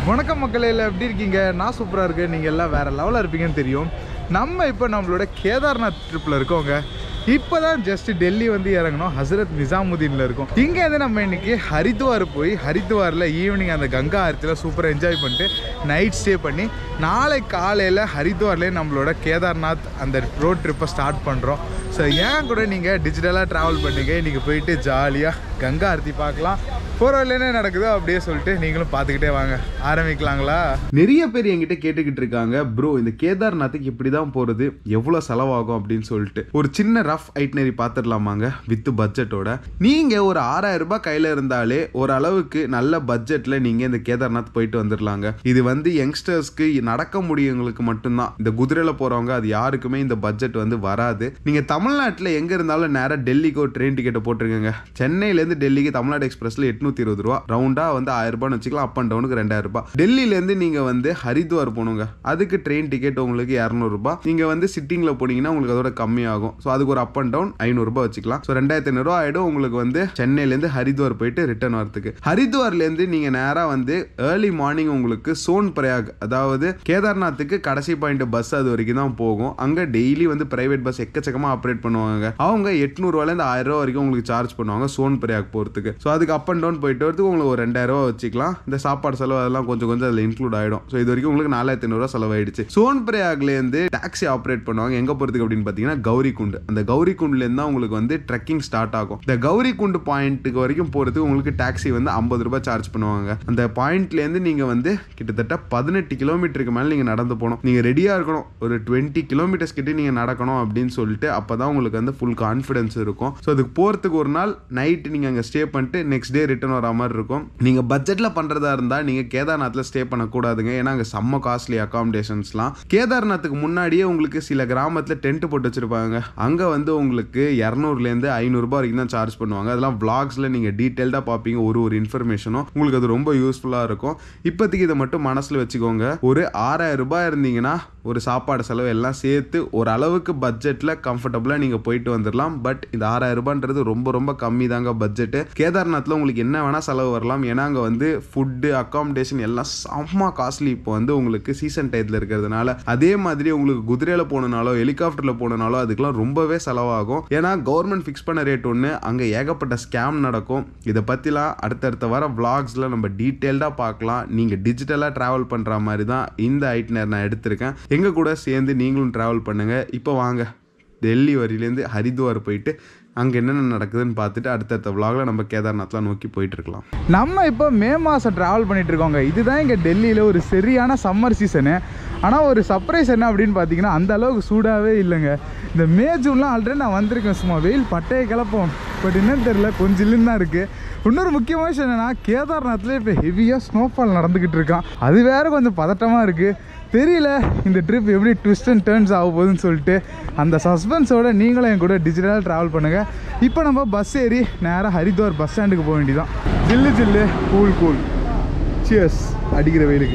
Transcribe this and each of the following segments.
வணக்கம் மக்களே எல்லாம் எப்படி இருக்கீங்க நான் சூப்பராக இருக்கேன் நீங்கள் எல்லாம் வேறு லெவலில் இருப்பீங்கன்னு தெரியும் நம்ம இப்போ நம்மளோட கேதார்நாத் ட்ரிப்பில் இருக்கோங்க இப்போ தான் ஜஸ்ட் டெல்லி வந்து இறங்கணும் ஹசரத் நிசாமுதீனில் இருக்கோம் இங்கே வந்து நம்ம இன்னைக்கு ஹரித்வார் போய் ஹரித்வாரில் ஈவினிங் அந்த கங்கா ஆரத்தியில் சூப்பராக என்ஜாய் பண்ணிட்டு நைட் ஸ்டே பண்ணி நாளை காலையில் ஹரித்வார்லேயே நம்மளோட கேதார்நாத் அந்த ரோட் ட்ரிப்பை ஸ்டார்ட் பண்ணுறோம் ஸோ ஏன் கூட நீங்கள் டிஜிட்டலாக ட்ராவல் பண்ணீங்க இன்றைக்கி போயிட்டு ஜாலியாக கங்கா ஆரத்தி பார்க்கலாம் போகிற வழியில என்ன நடக்குதோ அப்படியே சொல்லிட்டு நீங்களும் பார்த்துக்கிட்டே வாங்க ஆரம்பிக்கலாங்களா நிறைய பேர் என்கிட்ட கேட்டுக்கிட்டு இருக்காங்க ப்ரோ இந்த கேதார்நாத்துக்கு இப்படி தான் போகிறது எவ்வளோ செலவாகும் அப்படின்னு சொல்லிட்டு ஒரு சின்ன ரஃப் ஐட்னரி பார்த்துடலாமாங்க வித் பட்ஜெட்டோட நீங்கள் ஒரு ஆறாயிரம் ரூபாய் கையில் இருந்தாலே ஓரளவுக்கு நல்ல பட்ஜெட்டில் நீங்கள் இந்த கேதார்நாத் போயிட்டு வந்துடலாங்க இது வந்து யங்ஸ்டர்ஸ்க்கு நடக்க முடியவங்களுக்கு மட்டும்தான் இந்த குதிரையில் போகிறவங்க அது யாருக்குமே இந்த பட்ஜெட் வந்து வராது நீங்கள் தமிழ்நாட்டில் எங்கே இருந்தாலும் நேராக டெல்லிக்கு ஒரு ட்ரெயின் டிக்கெட்டை போட்டிருக்கேங்க சென்னையிலேருந்து டெல்லிக்கு தமிழ்நாடு எக்ஸ்பிரஸில் எட்நூத்தி இருபது ரூபா ரவுண்டாக வந்து ஆயிரம் ரூபான்னு வச்சுக்கலாம் அப் அண்ட் டவுனுக்கு ரெண்டாயிரம் ரூபாய் டெல்லியிலேருந்து நீங்கள் வந்து ஹரித்வார் போகணுங்க அதுக்கு ட்ரெயின் டிக்கெட் உங்களுக்கு இரநூறுபா நீங்கள் வந்து சிட்டிங்கில் போனீங்கன்னா உங்களுக்கு அதோட கம்மியாகும் ஸோ அதுக்கு ஒரு அப் அண்ட் டவுன் ஐநூறுரூபா வச்சுக்கலாம் ஸோ ரெண்டாயிரத்தி ஐநூறுரூவா ஆகிடும் உங்களுக்கு வந்து சென்னையிலேருந்து ஹரித்வார் போயிட்டு ரிட்டர்ன் வரதுக்கு ஹரித்வார்லேருந்து நீங்கள் நேராக வந்து ஏர்லி மார்னிங் உங்களுக்கு சோன் பிரயாக் அதாவது கேதார்நாத்துக்கு கடைசி பாயிண்ட் பஸ் அது வரைக்கும் தான் போகும் அங்கே டெய்லி வந்து பிரைவேட் பஸ் எக்கச்சக்கமாக ஆப்ரேட் பண்ணுவாங்க அவங்க எட்நூறுவாலேருந்து ஆயிரம் ரூபா வரைக்கும் உங்களுக்கு சார்ஜ் பண்ணுவாங்க சோன் பிரயாக் போகிறதுக்கு ஸோ அதுக்கு அப் அண்ட் டவுன் போயிட்டு வரதுக்கு உங்களுக்கு ஒரு ரெண்டாயிரம் ரூபா வச்சுக்கலாம் இந்த சாப்பாடு செலவு அதெல்லாம் கொஞ்சம் கொஞ்சம் அதில் இன்க்ளூட் ஆகிடும் ஸோ இது வரைக்கும் உங்களுக்கு நாலாயிரத்தி ஐநூறுரூவா செலவாயிடுச்சு சோன் பிரயாக்லேருந்து டாக்ஸி ஆப்ரேட் பண்ணுவாங்க எங்கே போகிறதுக்கு அப்படின்னு பார்த்தீங்கன்னா கௌரி குண்டு அந்த கௌரி குண்டுலேருந்து தான் உங்களுக்கு வந்து ட்ரெக்கிங் ஸ்டார்ட் ஆகும் இந்த கௌரி குண்டு பாயிண்ட்டுக்கு வரைக்கும் போகிறதுக்கு உங்களுக்கு டாக்ஸி வந்து ஐம்பது ரூபாய் சார்ஜ் பண்ணுவாங்க அந்த பாயிண்ட்லேருந்து நீங்கள் வந்து கிட்டத்தட்ட பதினெட்டு கிலோமீட்டருக்கு மேலே நீங்கள் நடந்து போகணும் நீங்கள் ரெடியாக இருக்கணும் ஒரு டுவெண்ட்டி கிலோமீட்டர்ஸ் கிட்ட நீங்கள் நடக்கணும் அப்படின்னு சொல்லிட்டு அப்போ தான் உங்களுக்கு வந்து ஃபுல் கான்ஃபிடன்ஸ் இருக்கும் ஸோ அதுக்கு போகிறதுக்கு ஒரு நாள் நைட் நீங்கள் அங்கே ஸ்டே பண்ணிட்டு நெக்ஸ்ட் டே ரிட்டர்ன் வர மாதிரி இருக்கும் நீங்கள் பட்ஜெட்டில் பண்ணுறதா இருந்தால் நீங்கள் கேதார்நாத்தில் ஸ்டே பண்ணக்கூடாதுங்க ஏன்னா அங்கே செம்ம காஸ்ட்லி அகாமடேஷன்ஸ்லாம் கேதார்நாத்துக்கு முன்னாடியே உங்களுக்கு சில கிராமத்தில் டென்ட் போட்டு வச்சுருப்பாங்க அங்கே வந்து உங்களுக்கு இரநூறுலேருந்து ஐநூறுரூபா வரைக்கும் தான் சார்ஜ் பண்ணுவாங்க அதெல்லாம் vlogsல நீங்கள் டீட்டெயில்டாக பார்ப்பீங்க ஒரு ஒரு இன்ஃபர்மேஷனும் உங்களுக்கு அது ரொம்ப யூஸ்ஃபுல்லாக இருக்கும் இப்போதைக்கு இதை மட்டும் மனசில் வச்சுக்கோங்க ஒரு ஆறாயிரம் ரூபாய் இருந்தீங்கன்னா ஒரு சாப்பாடு செலவு எல்லாம் சேர்த்து ஒரு அளவுக்கு பட்ஜெட்டில் கம்ஃபர்டபுளாக நீங்கள் போயிட்டு வந்துடலாம் பட் இந்த ஆறாயிரம் ரூபான்றது ரொம்ப ரொம்ப கம்மி தாங்க பட்ஜெட்டு கேதார்நாத்தில் உங்களுக்கு என்ன வேணால் செலவு வரலாம் ஏன்னா அங்கே வந்து ஃபுட்டு அக்காமடேஷன் எல்லாம் செம்ம காஸ்ட்லி இப்போ வந்து உங்களுக்கு சீசன் டயத்தில் இருக்கிறதுனால அதே மாதிரி உங்களுக்கு குதிரையில் போகணுனாலோ ஹெலிகாப்டரில் போகணுனாலோ அதுக்கெல்லாம் ரொம்பவே செலவாகும் ஏன்னா கவர்மெண்ட் ஃபிக்ஸ் பண்ண ரேட் ஒன்று அங்கே ஏகப்பட்ட ஸ்கேம் நடக்கும் இதை பற்றிலாம் அடுத்தடுத்த வர vlogsல நம்ம டீட்டெயில்டாக பார்க்கலாம் நீங்கள் டிஜிட்டலாக ட்ராவல் பண்ணுற மாதிரி தான் இந்த ஐட்னர் நான் எடுத்திருக்கேன் எங்கள் கூட சேர்ந்து நீங்களும் ட்ராவல் பண்ணுங்கள் இப்போ வாங்க டெல்லி வரியிலேருந்து ஹரித்வார் போயிட்டு அங்கே என்னென்ன நடக்குதுன்னு பார்த்துட்டு அடுத்தடுத்த vlogல நம்ம கேதார்நாத்லாம் நோக்கி போயிட்டு இருக்கலாம் நம்ம இப்போ மே மாதம் ட்ராவல் பண்ணிட்டு இருக்கோங்க இதுதான் இங்கே டெல்லியில் ஒரு சரியான சம்மர் சீசனு ஆனால் ஒரு சர்ப்ரைஸ் என்ன அப்படின்னு பார்த்தீங்கன்னா அந்த அளவுக்கு சூடாகவே இல்லைங்க இந்த மே ஜூன்லாம் ஆல்ரெடி நான் வந்திருக்கேன் சும்மா வெயில் பட்டையை கிளப்போம் பட் என்னன்னு தெரியல கொஞ்சம் இல்லைன்னு தான் இருக்குது இன்னொரு முக்கியமான விஷயம் என்னென்னா கேதார்நாத்தில் இப்போ ஹெவியாக ஸ்னோஃபால் நடந்துக்கிட்டு இருக்கான் அது வேற கொஞ்சம் பதட்டமாக இருக்குது தெரியல இந்த ட்ரிப் எப்படி ட்விஸ்ட் அண்ட் டேர்ன்ஸ் ஆக போகுதுன்னு சொல்லிட்டு அந்த சஸ்பென்ஸோட நீங்களும் என் கூட டிஜிட்டலாக ட்ராவல் பண்ணுங்கள் இப்போ நம்ம பஸ் ஏறி நேராக ஹரித்வார் பஸ் ஸ்டாண்டுக்கு போக வேண்டியதான் ஜில்லு ஜில்லு கூல் கூல் சியர்ஸ் அடிக்கிற வெயிலுக்கு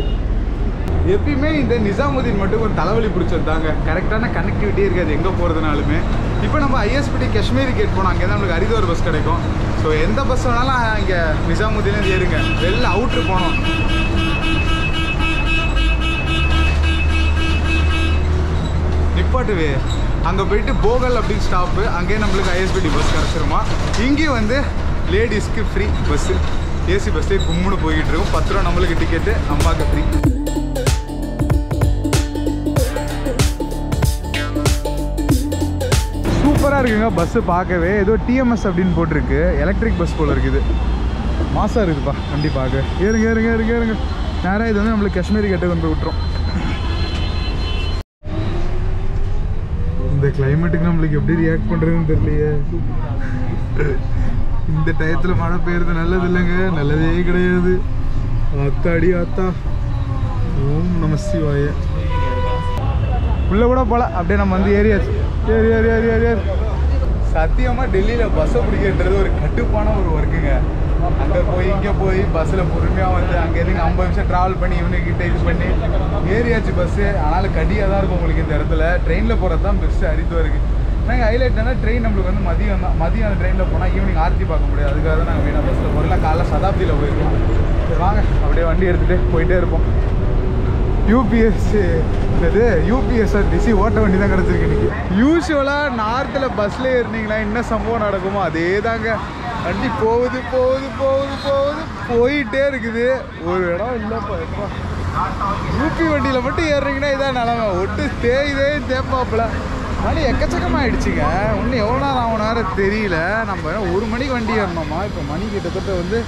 எப்பயுமே இந்த நிசாமுதீன் மட்டும் கொஞ்சம் தலைவலி பிடிச்சது தாங்க கரெக்டான கனெக்டிவிட்டி இருக்காது எங்கே போகிறதுனாலுமே இப்போ நம்ம ஐஎஸ்பிடி காஷ்மீரி கேட் போனோம் அங்கே தான் நம்மளுக்கு ஹரித்வார் பஸ் கிடைக்கும் ஸோ எந்த பஸ் வேணாலும் இங்கே நிசாமுதீன் ஏறுங்க வெளில அவுட்ரு போனோம் நிப்பாட்டுவே அங்கே போயிட்டு போகல் அப்படின்னு ஸ்டாப்பு அங்கேயே நம்மளுக்கு ஐஎஸ்பிடி பஸ் கிடச்சிருமா இங்கேயும் வந்து லேடிஸ்க்கு ஃப்ரீ பஸ்ஸு ஏசி பஸ்ஸே கும்முன்னு போய்கிட்டு இருக்கும் பத்து ரூபா நம்மளுக்கு டிக்கெட்டு அம்மாவுக்கு ஃப்ரீ சூப்பராக இருக்குங்க பஸ்ஸு பார்க்கவே ஏதோ டிஎம்எஸ் அப்படின்னு போட்டிருக்கு எலக்ட்ரிக் பஸ் போல் இருக்குது மாசாக இருக்குதுப்பா வண்டி பார்க்க ஏறுங்க ஏறுங்க ஏறுங்க ஏறுங்க நேராக இது வந்து நம்மளுக்கு காஷ்மீரி கேட்டு கொண்டு போய் விட்டுரும் இந்த கிளைமேட்டுக்கு நம்மளுக்கு எப்படி ரியாக்ட் பண்ணுறதுன்னு தெரியலையே இந்த டயத்தில் மழை பெய்யுறது நல்லது இல்லைங்க நல்லதே கிடையாது அத்தாடி அத்தா ஓம் நம சிவாய உள்ள கூட போல அப்படியே நம்ம வந்து ஏரியாச்சு ஏறி ஏறி ஏறி ஏறி ஏறி சத்தியமாக டெல்லியில் பஸ்ஸை பிடிக்கிறது ஒரு கட்டுப்பான ஒரு ஒர்க்குங்க அங்கே போய் இங்கே போய் பஸ்ஸில் பொறுமையாக வந்து அங்கேருந்து ஐம்பது நிமிஷம் ட்ராவல் பண்ணி இவனுக்கிட்ட இது பண்ணி ஏரியாச்சு பஸ்ஸு ஆனாலும் கடியாக தான் இருக்கும் உங்களுக்கு இந்த இடத்துல ட்ரெயினில் போகிறது தான் பெஸ்ட்டு ஹரித்வாருக்கு நாங்கள் ஹைலைட் என்ன ட்ரெயின் நம்மளுக்கு வந்து மதியம் தான் மதியம் அந்த ட்ரெயினில் போனால் ஈவினிங் ஆர்த்தி பார்க்க முடியாது அதுக்காக தான் நாங்கள் மெயினாக பஸ்ஸில் போகிறோம் இல்லை காலைல சதாப்தியில் போயிருக்கோம் சரி வாங்க அப்படியே வண்டி எடுத்துகிட்டு போயிட்டே இருப்போம் யூபிஎஸ் இது யூபிஎஸ்ஆர்டிசி ஓட்ட வண்டி தான் கிடச்சிருக்கு இன்னைக்கு யூஸ்வலாக நார்த்தில் பஸ்ஸில் ஏறினீங்கன்னா என்ன சம்பவம் நடக்குமோ அதே தாங்க வண்டி போகுது போகுது போகுது போகுது போயிட்டே இருக்குது ஒரு இடம் இல்லைப்பா எப்பா யூபி வண்டியில் மட்டும் ஏறுறீங்கன்னா இதான் நிலமை ஒட்டு தேயுதே தேப்பாப்புல மணி எக்கச்சக்கமாகிடுச்சுங்க இன்னும் எவ்வளோ நேரம் ஆகும் நேரம் தெரியல நம்ம ஒரு மணிக்கு வண்டி ஏறணுமா இப்போ மணி கிட்டத்தட்ட வந்து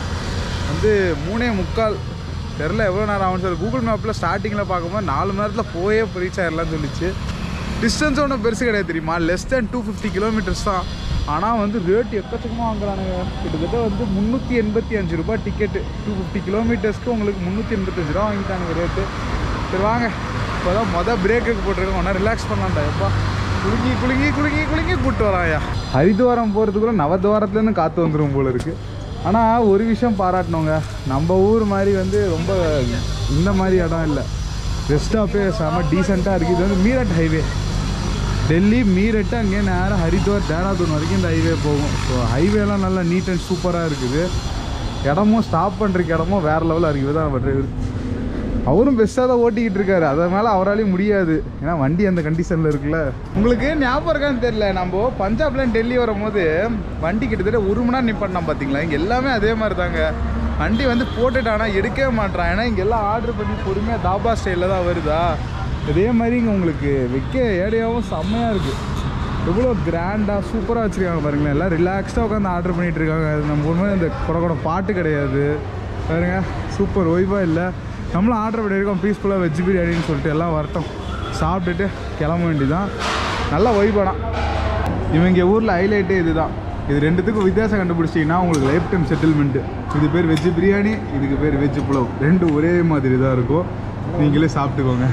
வந்து மூணே முக்கால் தெரில எவ்வளோ நேரம் ஆகும் சார் கூகுள் மேப்பில் ஸ்டார்டிங்கில் பார்க்கும்போது நாலு மணி நேரத்தில் போயே ரீச் ஆயிடலாம்னு சொல்லிச்சு டிஸ்டன்ஸ் ஒன்றும் பெருசு கிடையாது தெரியுமா less than two fifty kilometres தான் ஆனால் வந்து ரேட் எக்கச்சக்கமாக வாங்குறானுங்க கிட்டத்தட்ட வந்து முந்நூற்றி எண்பத்தி அஞ்சு ரூபாய் டிக்கெட்டு டூ ஃபிஃப்டி கிலோமீட்டர்ஸ்க்கு உங்களுக்கு முந்நூற்றி எண்பத்தஞ்சு ரூபா வாங்கிட்டானுங்க ரேட்டு சரி வாங்க இப்போ தான் மொதல் பிரேக்குக்கு போட்டிருக்கோம் ஒன்றா ரிலாக்ஸ் பண்ணலாம்டா எப்பா குலுங்கி குலுங்கி குலுங்கி குலுங்கி கூப்பிட்டு வராயா ஹரித்வாரம் போகிறதுக்குள்ள நவத்வாரத்துலேருந்து காற்று வந்துடும் போல இருக்குது ஆனால் ஒரு விஷயம் பாராட்டணுங்க நம்ம ஊர் மாதிரி வந்து ரொம்ப இந்த மாதிரி இடம் இல்லை ரெஸ்ட் ஸ்டாப்பே செம டீசெண்டாக இருக்குது இது வந்து மீரட் ஹைவே டெல்லி மீரட்டு அங்கே நேரம் ஹரித்வார் தேராதூன் வரைக்கும் இந்த ஹைவே போகும் ஸோ ஹைவேலாம் நல்லா நீட் அண்ட் சூப்பராக இருக்குது இடமும் ஸ்டாப் பண்ணுறக்கு இடமும் வேறு லெவலில் இருக்குது தான் நம்ம டிரைவர் அவரும் பெஸ்ட்டாக தான் ஓட்டிக்கிட்டு இருக்காரு அதை மேலே அவராலையும் முடியாது ஏன்னா வண்டி அந்த கண்டிஷனில் இருக்குல்ல உங்களுக்கு ஞாபகம் இருக்கான்னு தெரியல நம்ம பஞ்சாப்லேருந்து டெல்லி வரும்போது வண்டி கிட்டத்தட்ட ஒரு மணி நேரம் நிப்பாட்டினா பார்த்தீங்களா இங்கே எல்லாமே அதே மாதிரி தாங்க வண்டி வந்து போட்டுட்டானா எடுக்கவே மாட்டான் ஏன்னா இங்கே எல்லாம் ஆர்டர் பண்ணி பொறுமையாக தாபா ஸ்டைலில் தான் வருதா இதே மாதிரி இங்கே உங்களுக்கு வைக்க ஏரியாவும் செம்மையாக இருக்குது எவ்வளோ கிராண்டாக சூப்பராக வச்சுருக்காங்க பாருங்களேன் எல்லாம் ரிலாக்ஸ்டாக உட்காந்து ஆர்டர் பண்ணிகிட்டு இருக்காங்க அது நம்ம உண்மையாக இந்த கூட கூட பாட்டு கிடையாது பாருங்க சூப்பர் ஓய்வாக இல்லை நம்மளும் ஆர்டர் பண்ணியிருக்கோம் பீஸ்ஃபுல்லாக வெஜ் பிரியாணின்னு சொல்லிட்டு எல்லாம் வரட்டும் சாப்பிட்டுட்டு கிளம்ப வேண்டியதான் நல்லா ஒய்பாடாம் இவங்க ஊரில் ஹைலைட்டே இதுதான் இது ரெண்டுத்துக்கும் வித்தியாசம் கண்டுபிடிச்சிங்கன்னா உங்களுக்கு லைஃப் டைம் செட்டில்மெண்ட்டு இது பேர் வெஜ் பிரியாணி இதுக்கு பேர் வெஜ் புலவ் ரெண்டும் ஒரே மாதிரி தான் இருக்கும் நீங்களே சாப்பிட்டுக்கோங்க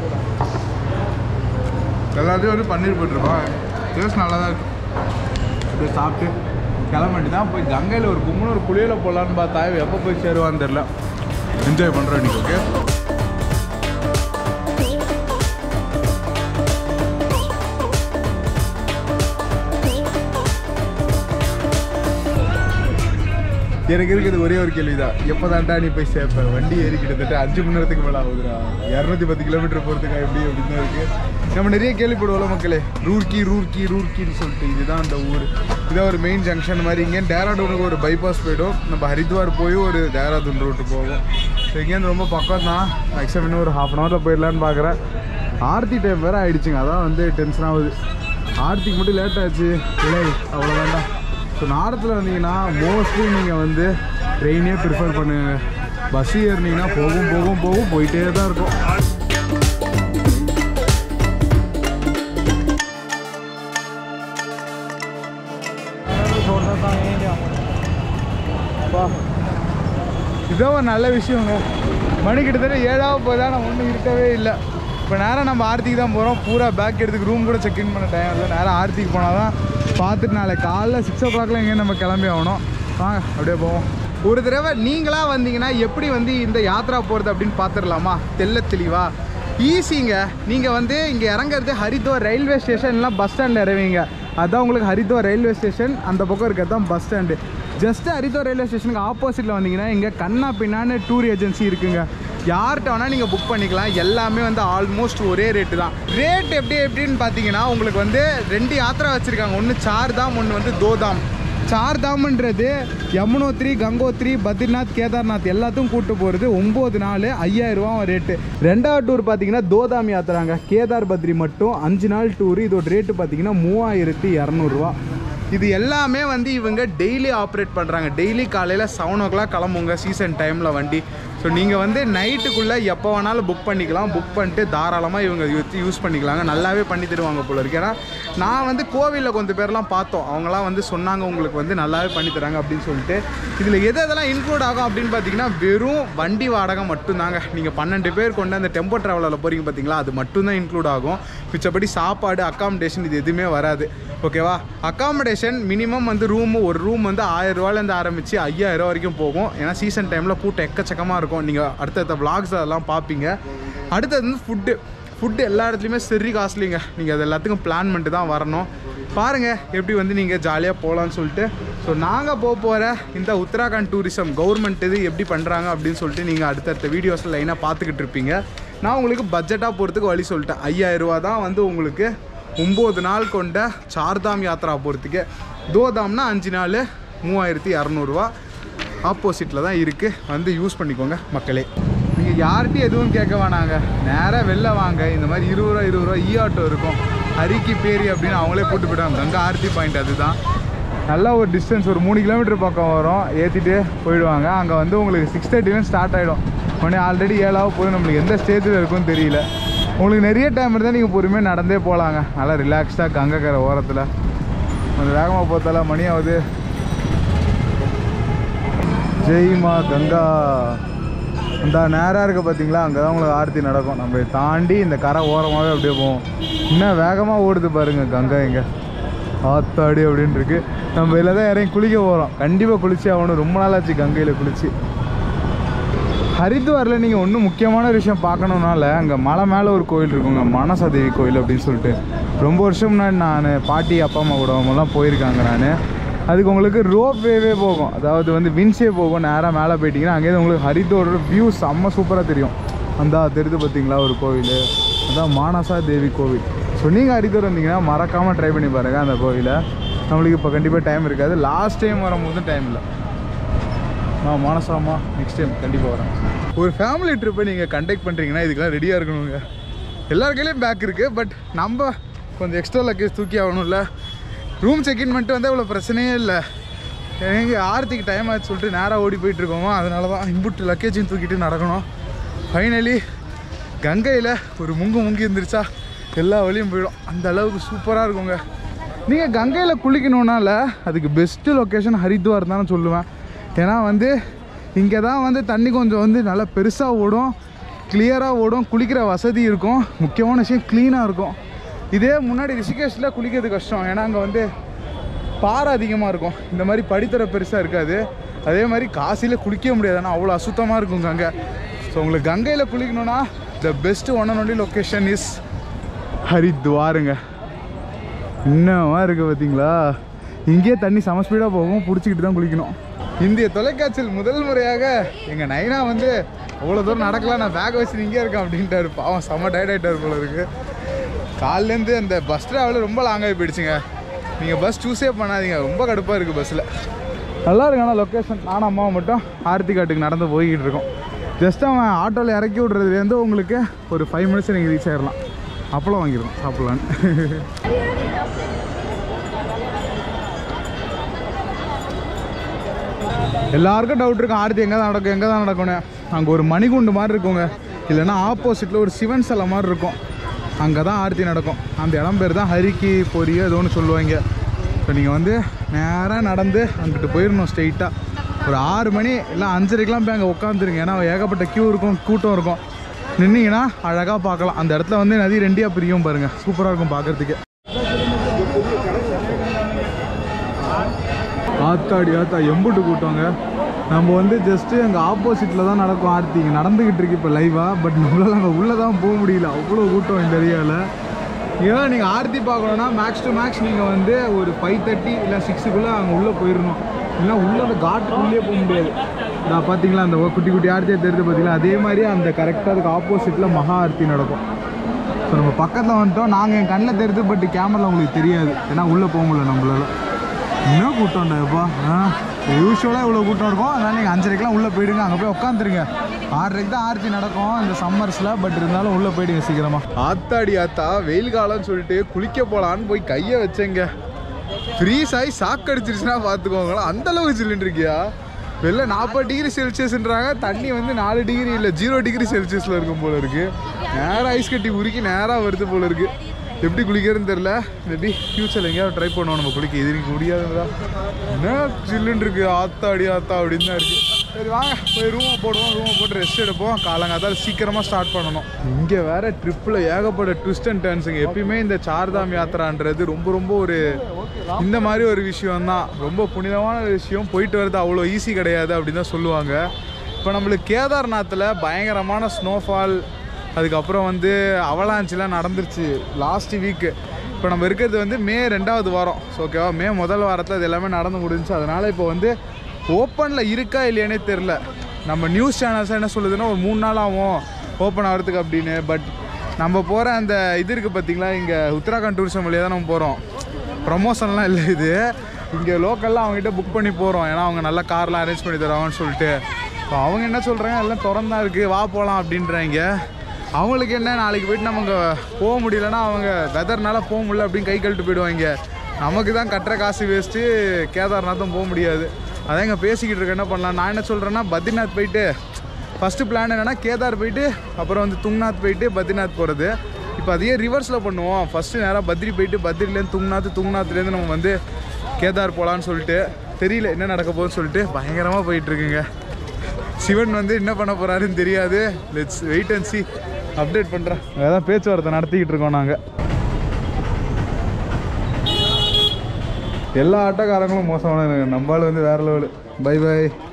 எல்லாத்தையும் வந்து பன்னீர் போட்டிருக்கோம் டேஸ்ட் நல்லா தான் இருக்கு அப்படியே சாப்பிட்டு கிளம்ப வேண்டியதான் போய் கங்கையில் ஒரு கும்பலும் ஒரு குளியல போடலான்னு பார்த்தா இவன் எப்போ போய் சேருவான்னு தெரில என்ஜாய் பண்ணுறோம் இன்னைக்கு ஓகே எனக்கு இருக்குது ஒரே ஒரு கேள்வி தான் எப்போ தாண்டா நீ போய் சேர்ப்ப வண்டி ஏறி கிட்டத்தட்ட அஞ்சு மணி நேரத்துக்கு மேலே ஆகுதுடா இரநூத்தி பத்து கிலோமீட்டர் போகிறதுக்கா எப்படி அப்படின்னு தான் இருக்குது நம்ம நிறைய கேள்விப்படுவோம்ல மக்களே ரூர்க்கி ரூர்க்கி ரூர்க்கின்னு சொல்லிட்டு இதுதான் அந்த ஊர் இதான் ஒரு மெயின் ஜங்ஷன் மாதிரி இங்கே டேராடூனுக்கு ஒரு பைபாஸ் போயிடும் நம்ம ஹரித்வார் போய் ஒரு டேராடூன் ரூட்டு போகும் ஸோ இங்கேருந்து ரொம்ப பக்கம் தான் மேக்ஸிமம் இன்னும் ஒரு ஹாஃப் அன் ஹவரில் போயிடலான்னு பார்க்குறேன் ஆர்த்தி டைம் வேறு ஆயிடுச்சுங்க அதான் வந்து டென்ஷன் ஆகுது ஆர்த்திக்கு மட்டும் லேட் ஆச்சு இல்லை அவ்வளோ வேண்டாம் ஸோ நாடத்தில் வந்தீங்கன்னா மோஸ்ட்லி நீங்கள் வந்து ட்ரெயினே ப்ரிஃபர் பண்ணுங்க பஸ் ஏறினீங்கன்னா போகும் போகும் போகும் போயிட்டே தான் இருக்கும் அப்பா. இதான் ஒரு நல்ல விஷயங்க மணி கிட்டத்தட்ட ஏழாவது போய் தான் நம்ம ஒன்றும் இருக்கவே இல்லை இப்போ நேரம் நம்ம ஆர்த்திக்கு தான் போகிறோம் பூரா பேக் எடுத்துக்கு ரூம் கூட செக்இன் பண்ண டைம் இல்லை நேரம் ஆர்த்திக்கு போனால் தான் பார்த்துட்டு நாளைக்கு காலைல சிக்ஸ் ஓ கிளாக்ல எங்கேயும் நம்ம கிளம்பி ஆகணும் வாங்க அப்படியே போவோம் ஒரு தடவை நீங்களாக வந்தீங்கன்னா எப்படி வந்து இந்த யாத்ரா போகிறது அப்படின்னு பார்த்துடலாமா தெல்ல தெளிவா ஈஸிங்க நீங்கள் வந்து இங்கே இறங்குறது ஹரித்வார் ரயில்வே ஸ்டேஷன்லாம் பஸ் ஸ்டாண்டில் இறங்குவீங்க அதான் உங்களுக்கு ஹரித்வார் ரயில்வே ஸ்டேஷன் அந்த பக்கம் இருக்கிறது தான் bus stand just Haridwar railway ஸ்டேஷனுக்கு ஆப்போசிட்டில் வந்தீங்கன்னா இங்கே கண்ணா பின்னான்னு டூர் ஏஜென்சி இருக்குங்க யார்கிட்ட வேணால் நீங்கள் புக் பண்ணிக்கலாம் எல்லாமே வந்து ஆல்மோஸ்ட் ஒரே ரேட்டு தான் ரேட் எப்படி எப்படின்னு பார்த்தீங்கன்னா உங்களுக்கு வந்து ரெண்டு யாத்திரை வச்சுருக்காங்க ஒன்று சார் தாம் ஒன்று வந்து தோதாம் சார் தாம்ன்றது யமுனோத்ரி கங்கோத்ரி பத்ரிநாத் கேதார்நாத் எல்லாத்தையும் கூட்டு போகிறது ஒம்பது நாள் ஐயாயிரம் ரூபா ரேட்டு ரெண்டாவது டூர் பார்த்தீங்கன்னா தோதாம் யாத்திராங்க கேதார் பத்ரி மட்டும் அஞ்சு நாள் டூர் இதோட ரேட்டு பார்த்தீங்கன்னா மூவாயிரத்தி இரநூறுவா இது எல்லாமே வந்து இவங்க டெய்லி ஆப்ரேட் பண்ணுறாங்க டெய்லி காலையில் செவன் ஓ கிளாக் கிளம்புங்க சீசன் டைமில் வண்டி ஸோ நீங்கள் வந்து நைட்டுக்குள்ளே எப்போ வேணாலும் புக் பண்ணிக்கலாம் புக் பண்ணிட்டு தாராளமாக இவங்க யூ- யூஸ் பண்ணிக்கலாங்க நல்லாவே பண்ணி தருவாங்க போல இருக்கு ஏன்னா நான் வந்து கோவிலில் கொஞ்சம் பேர்லாம் பார்த்தோம் அவங்களாம் வந்து சொன்னாங்க உங்களுக்கு வந்து நல்லாவே பண்ணி தராங்க அப்படின்னு சொல்லிட்டு இதில் எது எதெல்லாம் இன்க்ளூட் ஆகும் அப்படின்னு பார்த்தீங்கன்னா வெறும் வண்டி வாடகை மட்டும்தாங்க நீங்கள் பன்னெண்டு பேர் கொண்டு அந்த டெம்போ ட்ராவலில் போகிறீங்க பார்த்தீங்களா அது மட்டும்தான் இன்க்ளூட் ஆகும் மிச்சப்படி சாப்பாடு அக்காமடேஷன் இது எதுவுமே வராது ஓகேவா அக்காமடேஷன் மினிமம் வந்து ரூம் ஒரு ரூம் வந்து ஆயிரம் ரூபாயிலேருந்து ஆரம்பித்து ஐயாயிரம் ரூபா வரைக்கும் போகும் ஏன்னா சீசன் டைமில் கூட்டம் எக்கச்சக்கமாக இருக்கும் நீங்கள் அடுத்தடுத்த vlogs அதெல்லாம் பார்ப்பீங்க அடுத்தது வந்து ஃபுட்டு ஃபுட்டு எல்லா இடத்துலையுமே சரி காஸ்ட்லிங்க நீங்கள் அது எல்லாத்துக்கும் பிளான் பண்ணிட்டு தான் வரணும் பாருங்கள் எப்படி வந்து நீங்கள் ஜாலியாக போகலான்னு சொல்லிட்டு ஸோ நாங்கள் போக போகிற இந்த உத்தராகண்ட் டூரிசம் கவர்மெண்ட் இது எப்படி பண்ணுறாங்க அப்படின்னு சொல்லிட்டு நீங்கள் அடுத்தடுத்த வீடியோஸில் லைனாக பார்த்துக்கிட்டு இருப்பீங்க நான் உங்களுக்கு பட்ஜெட்டாக போகிறதுக்கு வழி சொல்லிட்டேன் ஐயாயிரம் ரூபா தான் வந்து உங்களுக்கு ஒம்பது நாள் கொண்ட சார்தாம் யாத்ரா போகிறதுக்கு தோதாம்னா அஞ்சு நாள் மூவாயிரத்தி இரநூறுவா ஆப்போசிட்டில் தான் இருக்குது வந்து யூஸ் பண்ணிக்கோங்க மக்களே நீங்கள் யார்கிட்டையும் எதுவும் கேட்க வேணாங்க நேராக வெளில வாங்க இந்த மாதிரி இருபது ரூபா இருபது ரூபா இ ஆட்டோ இருக்கும் ஹரிக்கி பேரி அப்படின்னு அவங்களே கூட்டு போயிட்டாங்க கங்கா ஆர்த்தி பாயிண்ட் அதுதான் நல்லா ஒரு டிஸ்டன்ஸ் ஒரு மூணு கிலோமீட்டர் பக்கம் வரும் ஏற்றிட்டு போயிடுவாங்க அங்கே வந்து உங்களுக்கு சிக்ஸ் தேர்ட்டிலேருந்து ஸ்டார்ட் ஆகிடும் உடனே ஆல்ரெடி ஏழாவது போய் நம்மளுக்கு எந்த ஸ்டேஜில் இருக்குன்னு தெரியல உங்களுக்கு நிறைய டைம் இருந்தால் நீங்கள் பொறுமையாக நடந்தே போகலாங்க நல்லா ரிலாக்ஸ்டாக கங்கக்கரை ஓரத்தில் கொஞ்சம் வேகமாக போத்தால மணி ஆகுது ஜெய் மா கங்கா அந்த நேராக இருக்க பார்த்தீங்களா அங்கே தான் உங்களுக்கு ஆரத்தி நடக்கும் நம்ம இதை தாண்டி இந்த கரை ஓரமாகவே அப்படியே போவோம் இன்னும் வேகமாக ஓடுது பாருங்க கங்கா இங்கே ஆத்தாடி அப்படின்னு இருக்கு நம்ம இதில் தான் இறங்கி குளிக்க போகிறோம் கண்டிப்பாக குளிச்சு ஆகணும் ரொம்ப நாளாச்சு கங்கையில் குளிச்சு ஹரித்வாரில் நீங்கள் ஒன்றும் முக்கியமான விஷயம் பார்க்கணுன்னால அங்கே மலை மேலே ஒரு கோயில் இருக்குங்க மனசா தேவி கோயில் அப்படின்னு சொல்லிட்டு ரொம்ப வருஷம் முன்னாடி நான் பாட்டி அப்பா அம்மா கூட அவங்கெல்லாம் போயிருக்காங்க நான் அதுக்கு உங்களுக்கு ரோப் வேவே போகும் அதாவது வந்து வின்ஸே போகும் நேராக மேலே போயிட்டீங்கன்னா அங்கேயிருந்து உங்களுக்கு ஹரித்வாரோட வியூ செம்ம சூப்பராக தெரியும் அந்த தெரியுது பார்த்தீங்களா ஒரு கோவில் அதான் மானசா தேவி கோவில் ஸோ நீங்கள் ஹரித்வார் வந்தீங்கன்னா மறக்காமல் ட்ரை பண்ணி பாருங்கள் அந்த கோவிலை நம்மளுக்கு இப்போ கண்டிப்பாக டைம் இருக்காது லாஸ்ட் டைம் வரும்போது டைம் இல்லை ஆ மானசாமா நெக்ஸ்ட் டைம் கண்டிப்பாக வரேன் ஒரு ஃபேமிலி ட்ரிப்பை நீங்கள் கண்டக்ட் பண்ணுறீங்கன்னா இதுக்கெல்லாம் ரெடியாக இருக்கணுங்க எல்லார் கையிலையும் பேக் இருக்குது பட் நம்ம கொஞ்சம் எக்ஸ்ட்ரா லக்கேஜ் தூக்கி ஆகணும்ல ரூம் செக்இன் பண்ணிட்டு வந்தால் இவ்வளோ பிரச்சனையே இல்லை எங்கள் ஆர்த்திக்கு டைம் ஆச்சு சொல்லிட்டு நேராக ஓடி போயிட்டு இருக்கோமோ அதனால தான் இம்புட்டு லக்கேஜையும் தூக்கிட்டு நடக்கணும் ஃபைனலி கங்கையில் ஒரு முங்கு முங்கி இருந்துருச்சா எல்லா வழியும் போயிடும் அந்த அளவுக்கு சூப்பராக இருக்குங்க நீங்கள் கங்கையில் குளிக்கணுன்னால அதுக்கு பெஸ்ட்டு லொக்கேஷன் ஹரித்வார் தான் சொல்லுவேன் ஏன்னா வந்து இங்கே தான் வந்து தண்ணி கொஞ்சம் வந்து நல்லா பெருசாக ஓடும் கிளியராக ஓடும் குளிக்கிற வசதி இருக்கும் முக்கியமான விஷயம் க்ளீனாக இருக்கும் இதே முன்னாடி ரிஷிகேஷில் குளிக்கிறது கஷ்டம் ஏன்னா அங்கே வந்து பாறை அதிகமாக இருக்கும் இந்த மாதிரி படித்தர பெருசாக இருக்காது அதே மாதிரி காசியில் குளிக்க முடியாது ஆனால் அவ்வளோ அசுத்தமாக இருக்கும் கங்கை ஸோ உங்களுக்கு கங்கையில் குளிக்கணும்னா the best one and only location is ஹரித்வாருங்க இன்னமா இருக்குது பார்த்தீங்களா இங்கேயே தண்ணி செம ஸ்பீடாக போகும் பிடிச்சிக்கிட்டு தான் குளிக்கணும் இந்திய தொலைக்காட்சியில் முதல் முறையாக எங்கள் நைனா வந்து அவ்வளோ தூரம் நடக்கலாம் நான் பேக் வச்சு இங்கே இருக்கேன் அப்படின்ட்டாரு பாவம் செம்ம டயர்ட் ஆகிட்டார் போல இருக்கு கால்லேருந்து அந்த பஸ் ட்ராவல் ரொம்ப லாங்காகி போயிடுச்சுங்க நீங்கள் பஸ் சூஸே பண்ணாதீங்க ரொம்ப கடுப்பாக இருக்குது பஸ்ஸில் நல்லா இருக்கு ஆனால் லொக்கேஷன் நானும் அம்மாவும் மட்டும் ஆர்த்தி காட்டுக்கு நடந்து போய்கிட்டு இருக்கோம் ஜஸ்ட் அவன் ஆட்டோவில் இறக்கி விட்றதுலேருந்து உங்களுக்கு ஒரு ஃபைவ் மினிட்ஸ் நீங்கள் ரீச் ஆயிடலாம் அப்பளம் வாங்கிடுவோம் சாப்பிட்லான்னு எல்லாருக்கும் டவுட் இருக்கும் ஆர்த்தி எங்கே தான் நடக்கும் எங்கே தான் நடக்கும்னு அங்கே ஒரு மணிகுண்டு மாதிரி இருக்குங்க இல்லைன்னா ஆப்போசிட்டில் ஒரு சிவன் சிலை மாதிரி இருக்கும் அங்கே தான் ஆர்த்தி நடக்கும் அந்த இடம் பேர் தான் ஹரிக்கி பொரிய ஏதோ ஒன்று சொல்லுவாங்க இப்போ நீங்கள் வந்து நேராக நடந்து அங்கிட்டு போயிடணும் ஸ்ட்ரெயிட்டாக ஒரு ஆறு மணி இல்லை அஞ்சரைக்கெலாம் போய் அங்கே உட்காந்துருங்க ஏன்னா ஏகப்பட்ட க்யூ இருக்கும் கூட்டம் இருக்கும் நின்னீங்கன்னா அழகாக பார்க்கலாம் அந்த இடத்துல வந்து நதி ரெண்டியாக பிரியும் பாருங்கள் சூப்பராக இருக்கும் பார்க்குறதுக்கு ஆத்தாடி ஆத்தா எம்புட்டு கூட்டங்க நம்ம வந்து ஜஸ்ட்டு அங்கே ஆப்போசிட்டில் தான் நடக்கும் ஆர்த்தி இங்கே நடந்துக்கிட்டு இருக்கு இப்போ லைவாக பட் நம்மளால் அங்கே உள்ளே தான் போக முடியல அவ்வளோ கூட்டம் இந்த ஏரியாவில் ஏன் நீங்கள் ஆர்த்தி பார்க்கணுன்னா மேக்ஸ் டு மேக்ஸ் நீங்கள் வந்து ஒரு ஃபைவ் தேர்ட்டி இல்லை சிக்ஸுக்குள்ளே அங்கே உள்ளே போயிடணும் இல்லைன்னா உள்ளே அந்த காட்டுக்குள்ளேயே போக முடியாது நான் பார்த்தீங்களா அந்த குட்டி குட்டி ஆர்த்தியை தெரிஞ்சு பார்த்தீங்களா அதே மாதிரி அந்த கரெக்டாக அதுக்கு ஆப்போசிட்டில் மகா ஆர்த்தி நடக்கும் ஸோ நம்ம பக்கத்தில் வந்துட்டோம் நாங்கள் என் கண்ணில் தெரிஞ்சு பட் கேமரா உங்களுக்கு தெரியாது ஏன்னா உள்ளே போக முடியல நம்மளால என்ன கூட்டம்டா எப்பா ஆ யூஸ்வலாக இவ்வளோ கூட்டம் இருக்கும் அதனால் நீங்கள் அஞ்சரைக்கெலாம் உள்ளே போயிடுங்க அங்கே போய் உட்காந்துருங்க ஆறரைக்கு தான் ஆர்த்தி நடக்கும் இந்த சம்மர்ஸில் பட் இருந்தாலும் உள்ளே போயிடுங்க சீக்கிரமாக ஆத்தாடி ஆத்தா வெயில் காலம்னு சொல்லிட்டு குளிக்க போகலான்னு போய் கையை வச்சேங்க ஃப்ரீஸ் ஆகி சாக்கடிச்சிருச்சுன்னா பார்த்துக்கோங்களேன் அந்த அளவுக்கு சில்லுன்னு இருக்கியா வெளில நாற்பது டிகிரி செல்சியஸ்ன்றாங்க தண்ணி வந்து நாலு டிகிரி இல்லை ஜீரோ டிகிரி செல்சியஸில் இருக்கும் போல இருக்கு நேராக ஐஸ் கட்டி உருக்கி நேராக வருது போல இருக்கு எப்படி குளிக்கிறதுன்னு தெரில மேபி ஃப்யூச்சரில் எங்கேயாவது ட்ரை பண்ணுவோம் நம்ம குளிக்க இது எனக்கு முடியாதுங்களா என்ன சில்லுன்னு இருக்கு ஆத்தா அடி ஆத்தா அப்படின்னு தான் இருக்கு சரி வாங்க போய் ரூமை போடுவோம் ரூமை போட்டு ரெஸ்ட் எடுப்போம் காலங்காத்தால சீக்கிரமாக ஸ்டார்ட் பண்ணணும் இங்கே வேற ட்ரிப்பில் ஏகப்பட்ட ட்விஸ்ட் அண்ட் டர்ன்ஸுங்க எப்பயுமே இந்த சார்தாம் யாத்திரான்றது ரொம்ப ரொம்ப ஒரு இந்த மாதிரி ஒரு விஷயம் தான் ரொம்ப புனிதமான ஒரு விஷயம் போயிட்டு வர்றது அவ்வளோ ஈஸி கிடையாது அப்படின்னு தான் சொல்லுவாங்க இப்போ நம்மளுக்கு கேதார்நாத்தில் பயங்கரமான ஸ்னோஃபால் அதுக்கப்புறம் வந்து அவலாஞ்சிலாம் நடந்துருச்சு லாஸ்ட் வீக்கு இப்போ நம்ம இருக்கிறது வந்து மே ரெண்டாவது வாரம் ஸோ ஓகேவா மே முதல் வாரத்தில் இது எல்லாமே நடந்து முடிஞ்சுச்சு அதனால் இப்போ வந்து ஓப்பனில் இருக்கா இல்லையானே தெரில நம்ம நியூஸ் சேனல்ஸ் என்ன சொல்லுதுன்னா ஒரு மூணு நாள் ஆகும் ஓப்பன் ஆகிறதுக்கு அப்படின்னு பட் நம்ம போகிற அந்த இது இருக்குது பார்த்தீங்களா இங்கே உத்தராகண்ட் டூரிசம் வழியாக தான் நம்ம போகிறோம் ப்ரமோஷன்லாம் இல்லை இது இங்கே லோக்கல்லாம் அவங்ககிட்ட புக் பண்ணி போகிறோம் ஏன்னா அவங்க நல்ல கார்லாம் அரேஞ்ச் பண்ணி தருவாங்கன்னு சொல்லிட்டு இப்போ அவங்க என்ன சொல்கிறாங்க எல்லாம் திறந்தா இருக்குது வா போகலாம் அப்படின்றாங்க அவங்களுக்கு என்ன நாளைக்கு போயிட்டு நம்ம அங்கே போக முடியலன்னா அவங்க வெதர்னால போக முடியல அப்படின்னு கை கழட்டு போயிடுவாங்க நமக்கு தான் கட்டுற காசு வேஸ்ட்டு கேதார்நாத்தும் போக முடியாது அதான் இங்கே பேசிக்கிட்டு இருக்கேன் என்ன பண்ணலாம் நான் என்ன சொல்கிறேன்னா பத்ரிநாத் போயிட்டு ஃபஸ்ட்டு பிளான் என்னென்னா கேதார் போயிட்டு அப்புறம் வந்து துங்நாத் போயிட்டு பத்ரிநாத் போகிறது இப்போ அதையே ரிவர்ஸில் பண்ணுவோம் ஃபஸ்ட்டு நேராக பத்ரி போயிட்டு பத்ரிலேருந்து துங்நாத் துங்நாத்லேருந்து நம்ம வந்து கேதார் போகலான்னு சொல்லிட்டு தெரியல என்ன நடக்க போகுதுன்னு சொல்லிட்டு பயங்கரமாக போயிட்டுருக்குங்க சிவன் வந்து என்ன பண்ண போகிறாருன்னு தெரியாது let's wait and see update பண்ணுறேன் அதான் பேச்சுவார்த்தை நடத்திக்கிட்டு இருக்கோம் நாங்கள் எல்லா ஆட்டோக்காரங்களும் மோசமானவங்க நம்மளால வந்து வேற லெவலு பை பை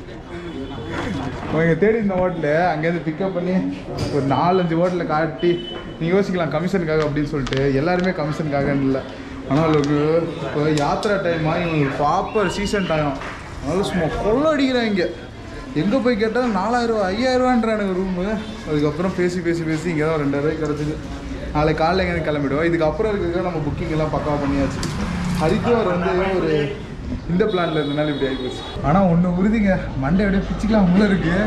அவங்க தேடி இந்த ஹோட்டலு அங்கேருந்து பிக்கப் பண்ணி ஒரு நாலஞ்சு ஹோட்டலில் காட்டி நீங்கள் யோசிக்கலாம் கமிஷனுக்காக அப்படின்னு சொல்லிட்டு எல்லாருமே கமிஷனுக்காக இல்லை ஆனால் அவங்களுக்கு இப்போ யாத்திரா டைமாக இவங்களுக்கு ப்ராப்பர் சீசன் டைம் அதனால சும்மா கொள்ள அடிக்கிறாங்க எங்கே போய் கேட்டால் நாலாயிரரூவா ஐயாயிரரூவான்றானுங்க ரூமு அதுக்கப்புறம் பேசி பேசி பேசி இங்கே தான் ரெண்டாயிரூவாய்க்கு கிடச்சிது நாளைக்கு காலையில் எங்கே கிளம்பிடுவோம் இதுக்கப்புறம் இருக்கிறதுக்கு நம்ம புக்கிங் எல்லாம் பக்காவாக பண்ணியாச்சு ஹரித்வார் வந்து ஒரு இந்த பிளான்ல இருந்தனால இப்படி ஆகிப்போச்சு ஆனால் ஒன்று உறுதிங்க மண்டே அப்படியே பிச்சுக்கலாம் உள்ள இருக்கு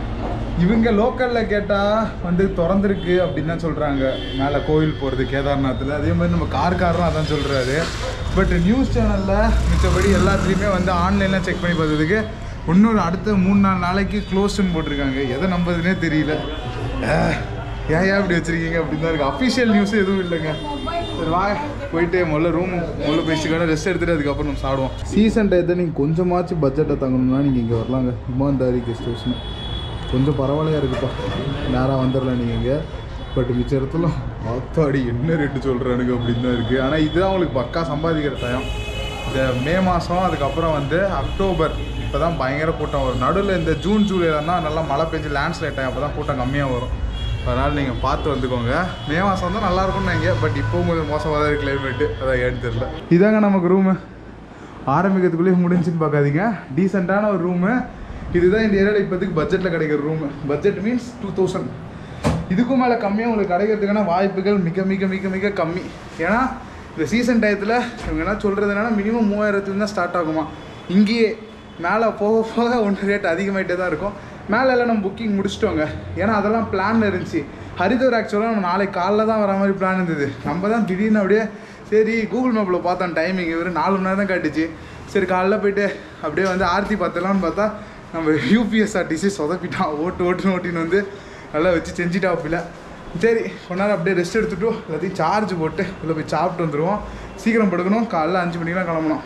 இவங்க லோக்கலில் கேட்டால் வந்து திறந்துருக்கு அப்படின்னு தான் சொல்கிறாங்க மேலே கோவில் போகிறது கேதார்நாத்தில் அதே மாதிரி நம்ம கார்காரரும் அதான் சொல்கிறாரு பட் நியூஸ் சேனலில் மிச்சபடி எல்லாத்துலேயுமே வந்து ஆன்லைனில் செக் பண்ணி பார்த்ததுக்கு இன்னொரு அடுத்த மூணு நாலு நாளைக்கு க்ளோஸ்ன்னு போட்டிருக்காங்க எதை நம்புறதுனே தெரியல அஹ், ஏன் ஏன் இப்படி வச்சுருக்கீங்க அப்படின்னு தான் இருக்குது அஃபிஷியல் நியூஸ் எதுவும் இல்லைங்க சரி வா போயிட்டு முதல்ல ரூம் முதல்ல பேசிக்கான ரெஸ்ட் எடுத்துட்டு அதுக்கப்புறம் நம்ம சாப்பிடுவோம் சீசன் டயத்தை நீங்கள் கொஞ்சமாச்சும் பட்ஜெட்டை தங்கணும்னா நீங்கள் இங்கே வரலாங்க இமான்தாரி கெஸ்ட் ஹவுஸ்னு கொஞ்சம் பரவாயில்லையா இருக்குப்பா நேராக வந்துடலாம் நீங்கள் இங்கே பட் மிச்ச இடத்துல ஆத்தாடி என்ன ரேட்டு சொல்கிறானுங்க அப்படின்னு தான் இருக்குது ஆனால் இதுதான் உங்களுக்கு பக்கா சம்பாதிக்கிற டைம் இந்த மே மாதம் அதுக்கப்புறம் வந்து அக்டோபர் இப்போ தான் பயங்கர கூட்டம் வரும் நடுவில் இந்த ஜூன் ஜூலைலாம் தான் நல்லா மழை பெஞ்சு லேண்ட்ஸ்லைட் டைம் அப்போ தான் கூட்டம் கம்மியாக வரும் அதனால் நீங்கள் பார்த்து வந்துக்கோங்க மே மாதம் வந்து நல்லா இருக்கும்னு நினைங்க பட் இப்போவும் கொஞ்சம் மோசமாக தான் இருக்குது கிளைமேட்டு அதான் ஏன்னு தெரில இதாங்க நமக்கு ரூமு ஆரம்பிக்கிறதுக்குள்ளேயே முடிஞ்சுன்னு பார்க்காதீங்க டீசெண்டான ஒரு ரூமு இதுதான் இந்த ஏரியாவில் இப்போதைக்கு பட்ஜெட்டில் கிடைக்கிற room budget means two thousand இதுக்கும் மேலே கம்மியாக உங்களுக்கு கிடைக்கிறதுக்கான வாய்ப்புகள் மிக மிக மிக மிக கம்மி ஏன்னா இந்த சீசன் டயத்தில் இவங்க என்ன சொல்கிறது என்னன்னா மினிமம் மூவாயிரத்துலேருந்து தான் ஸ்டார்ட் ஆகுமா இங்கேயே மேலே போக போக ஒன்று ரேட் அதிகமாகிட்டே தான் இருக்கும் மேலே எல்லாம் நம்ம புக்கிங் முடிச்சிட்டோங்க ஏன்னா அதெல்லாம் பிளான் இருந்துச்சு ஹரித்வார் ஆக்சுவலாக நம்ம நாளைக்கு காலைல தான் வர மாதிரி பிளான் இருந்தது நம்ம தான் திடீர்னு அப்படியே சரி கூகுள் மேப்பில் பார்த்தோம் டைமிங் இவர் நாலு மணி நேரம் தான் காட்டுச்சு சரி காலைல போயிட்டு அப்படியே வந்து ஆர்த்தி பார்த்தலாம்னு பார்த்தா நம்ம யூபிஎஸ்ஆர்டிசி சொதப்பிட்டான் ஓட்டு ஓட்டுன்னு ஓட்டின்னு வந்து நல்லா வச்சு செஞ்சுட்டாப்பில்ல சரி கொஞ்ச நேரம் அப்படியே ரெஸ்ட் எடுத்துட்டு எல்லாத்தையும் சார்ஜ் போட்டு உள்ள போய் சாப்பிட்டு வந்துடுவோம் சீக்கிரம் படுக்கணும் காலைல அஞ்சு மணிக்கெலாம் கிளம்பணும்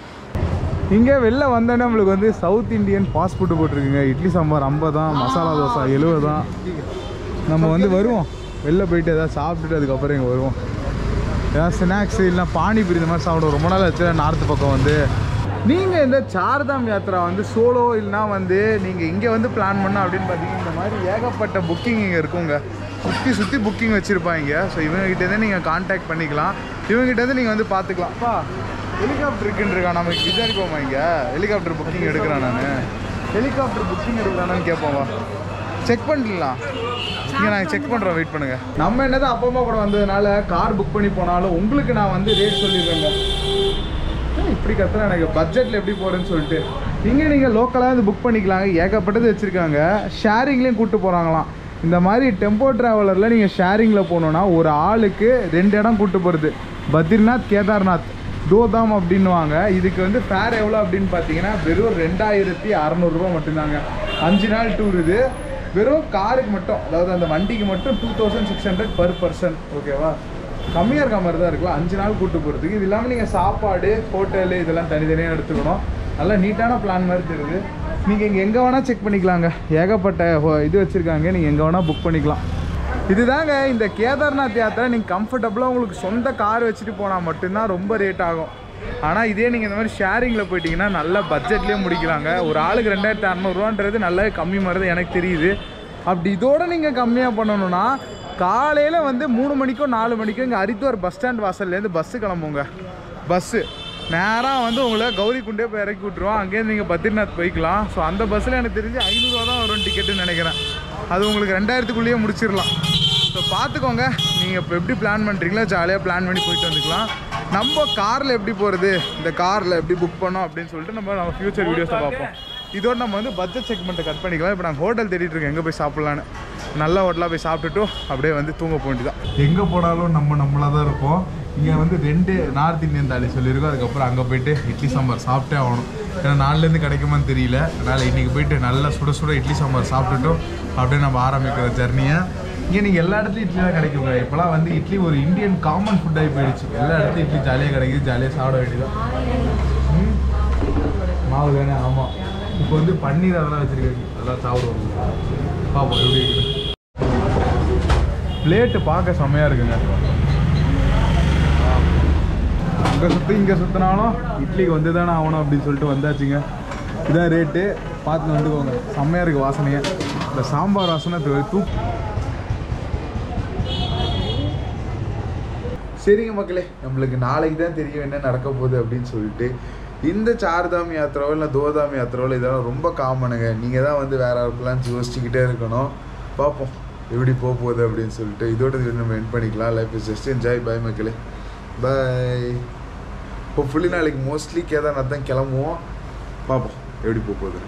இங்கே வெளில வந்தோடனே நம்மளுக்கு வந்து சவுத் இந்தியன் ஃபாஸ்ட் ஃபுட்டு போட்டிருக்குங்க இட்லி சாம்பார் ஐம்பதான் மசாலா தோசை எழுபதான் நம்ம வந்து வருவோம் வெளில போயிட்டு எதாவது சாப்பிட்டுட்டு அதுக்கப்புறம் இங்கே வருவோம் ஏதாவது ஸ்நாக்ஸ் இல்லைனா பானிபூரி இந்த மாதிரி சாப்பிடுவோம் ரொம்ப நாள் வச்சு நார்த்து பக்கம் வந்து நீங்கள் இந்த சார்தாம் யாத்ரா வந்து சோலோ இல்லைனா வந்து நீங்கள் இங்கே வந்து பிளான் பண்ண அப்படின்னு பார்த்தீங்கன்னா இந்த மாதிரி ஏகப்பட்ட புக்கிங் இங்கே இருக்குங்க சுற்றி சுற்றி புக்கிங் வச்சுருப்பாங்க ஸோ இவங்ககிட்டேருந்து நீங்கள் காண்டாக்ட் பண்ணிக்கலாம் இவங்ககிட்டேருந்து நீங்கள் வந்து பார்த்துக்கலாம்ப்பா ஹெலிகாப்டர் இருக்குன்றிருக்கா நம்ம விசாரிப்போமா இங்கே ஹெலிகாப்டர் புக்கிங் எடுக்கிறேன் நான் ஹெலிகாப்டர் புக்கிங் எடுக்கலான்னு கேட்போம் வா செக் பண்ணிடலாம் இங்கே நான் செக் பண்ணுறோம் வெயிட் பண்ணுங்க நம்ம என்னதான் அப்பா அம்மா கூட வந்ததுனால கார் புக் பண்ணி போனாலும் உங்களுக்கு நான் வந்து ரேட் சொல்லிடுறேங்க ஏன் இப்படி கத்துறேன் எனக்கு பட்ஜெட்டில் எப்படி போகிறேன்னு சொல்லிட்டு இங்கே நீங்கள் லோக்கலாக வந்து புக் பண்ணிக்கலாங்க ஏகப்பட்டது வச்சுருக்காங்க ஷேரிங்லேயும் கூப்பிட்டு போகிறாங்களாம் இந்த மாதிரி டெம்போ ட்ராவலரில் நீங்கள் ஷேரிங்கில் போகணுன்னா ஒரு ஆளுக்கு ரெண்டு இடம் கூப்பிட்டு போகிறது பத்ரிநாத் கேதார்நாத் தோதாம் அப்படின்னுவாங்க இதுக்கு வந்து ஃபேர் எவ்வளோ அப்படின்னு பார்த்தீங்கன்னா வெறும் ரெண்டாயிரத்தி அறநூறுபா மட்டும்தாங்க அஞ்சு நாள் டூர் இது வெறும் காருக்கு மட்டும் அதாவது அந்த வண்டிக்கு மட்டும் two thousand six hundred per person ஓகேவா கம்மியாக இருக்க மாதிரி தான் இருக்கலாம் அஞ்சு நாள் கூட்டு போகிறதுக்கு இது இல்லாமல் நீங்கள் சாப்பாடு ஹோட்டலு இதெல்லாம் தனித்தனியாக எடுத்துக்கணும் நல்லா நீட்டான பிளான் மாதிரி தெரியுது நீங்கள் இங்கே எங்கே வேணால் செக் பண்ணிக்கலாங்க ஏகப்பட்ட ஹோ- இது வச்சுருக்காங்க நீங்கள் எங்கே வேணால் புக் பண்ணிக்கலாம் இதுதாங்க இந்த கேதார்நாத் யாத்திரை நீங்கள் கம்ஃபர்டபுளாக உங்களுக்கு சொந்த கார் வச்சுட்டு போனால் மட்டும்தான் ரொம்ப ரேட் ஆகும் ஆனால் இதே நீங்கள் இந்த மாதிரி ஷேரிங்கில் போயிட்டீங்கன்னா நல்ல பட்ஜெட்லேயே முடிக்கலாங்க ஒரு ஆளுக்கு ரெண்டாயிரத்தி அறநூறுவான்றது நல்லா கம்மி மாதிரி தான் எனக்கு தெரியுது அப்படி இதோட நீங்கள் கம்மியாக பண்ணணும்னா காலையில் வந்து மூணு மணிக்கோ நாலு மணிக்கோ இங்கே ஹரித்வார் பஸ் ஸ்டாண்ட் வாசல்லேருந்து பஸ்ஸு கிளம்புங்க பஸ்ஸு நேராக வந்து உங்களை கௌரி குண்டே போய் இறக்கி விட்ருவோம் அங்கேருந்து நீங்கள் பத்ரிநாத் போய்க்கலாம் ஸோ அந்த பஸ்ஸில் எனக்கு தெரிஞ்சு ஐநூறுரூவா தான் வரும் டிக்கெட்டுன்னு நினைக்கிறேன் அது உங்களுக்கு ரெண்டாயிரத்துக்குள்ளேயே முடிச்சிடலாம் ஸோ பார்த்துக்கோங்க நீங்கள் இப்போ எப்படி பிளான் பண்ணுறீங்களோ ஜாலியாக பிளான் பண்ணி போயிட்டு வந்துக்கலாம் நம்ம காரில் எப்படி போகிறது இந்த காரில் எப்படி புக் பண்ணோம் அப்படின்னு சொல்லிட்டு நம்ம நம்ம ஃபியூச்சர் வீடியோஸில் பார்ப்போம் இதோட நம்ம வந்து பட்ஜெட் செக்மெண்ட்டை கட் பண்ணிக்கலாம் இப்போ நாங்கள் ஹோட்டல் தேடிட்டு இருக்கோம் எங்கே போய் சாப்பிட்லான்னு நல்ல ஹோட்டலாக போய் சாப்பிட்டுட்டு அப்படியே வந்து தூங்க போக வேண்டியதான் எங்கே போனாலும் நம்ம நம்மளாக தான் இருப்போம் இங்கே வந்து ரெண்டு நார்த் இந்தியன் தாலி சொல்லியிருக்கோம் அதுக்கப்புறம் அங்கே போயிட்டு இட்லி சாம்பார் சாப்பிட்டே ஆகணும் ஏன்னா நாலுலேருந்து கிடைக்குமான்னு தெரியல அதனால் இன்றைக்கி போயிட்டு நல்லா சுட சுட இட்லி சாம்பார் சாப்பிட்டுட்டும் அப்படியே நம்ம ஆரம்பிக்கிற ஜர்னியை இங்கே நீங்கள் எல்லா இடத்துலையும் இட்லி தான் கிடைக்குங்க இப்போலாம் வந்து இட்லி ஒரு இந்தியன் காமன் ஃபுட்டாகி போயிடுச்சு எல்லா இடத்துலையும் இட்லி ஜாலியாக கிடைக்குது ஜாலியாக சாப்பிட வேண்டியதான் ம். மாவு தானே ஆமாம் இப்போ வந்து பன்னீர் அதெல்லாம் வச்சுருக்காங்க அதெல்லாம் சாப்பிடுவோம் பார்ப்போம் எப்படி இருக்குது பிளேட்டு பார்க்க செம்மையாக இருக்குங்க அங்கே சுற்றி இங்கே சுற்றினாலும் இட்லிக்கு வந்து தானே ஆகணும் அப்படின்னு சொல்லிட்டு வந்தாச்சுங்க இதான் ரேட்டு பார்த்து வந்துக்கோங்க செம்மையாக இருக்குது வாசனையே இந்த சாம்பார் வாசனை தூ- தூக் சரிங்க மக்களே நம்மளுக்கு நாளைக்கு தான் தெரியும் என்ன நடக்க போகுது அப்படின்னு சொல்லிட்டு இந்த சார்தாம் யாத்திராவோ இல்லை தோதாம் யாத்திராவோ இதெல்லாம் ரொம்ப காமனுங்க நீங்கள் தான் வந்து வேற ஒரு பிளான்ஸ் யோசிச்சுக்கிட்டே இருக்கணும் பார்ப்போம் எப்படி போக போகுது அப்படின்னு சொல்லிட்டு இதோட இது நம்ம என் பண்ணிக்கலாம் life is just enjoy bye மக்களே பாய் இப்போ ஃபுல்லி நாளைக்கு மோஸ்ட்லி கேதார்நாத் தான் கிளம்புவோம் பார்ப்போம் எப்படி போக போகுது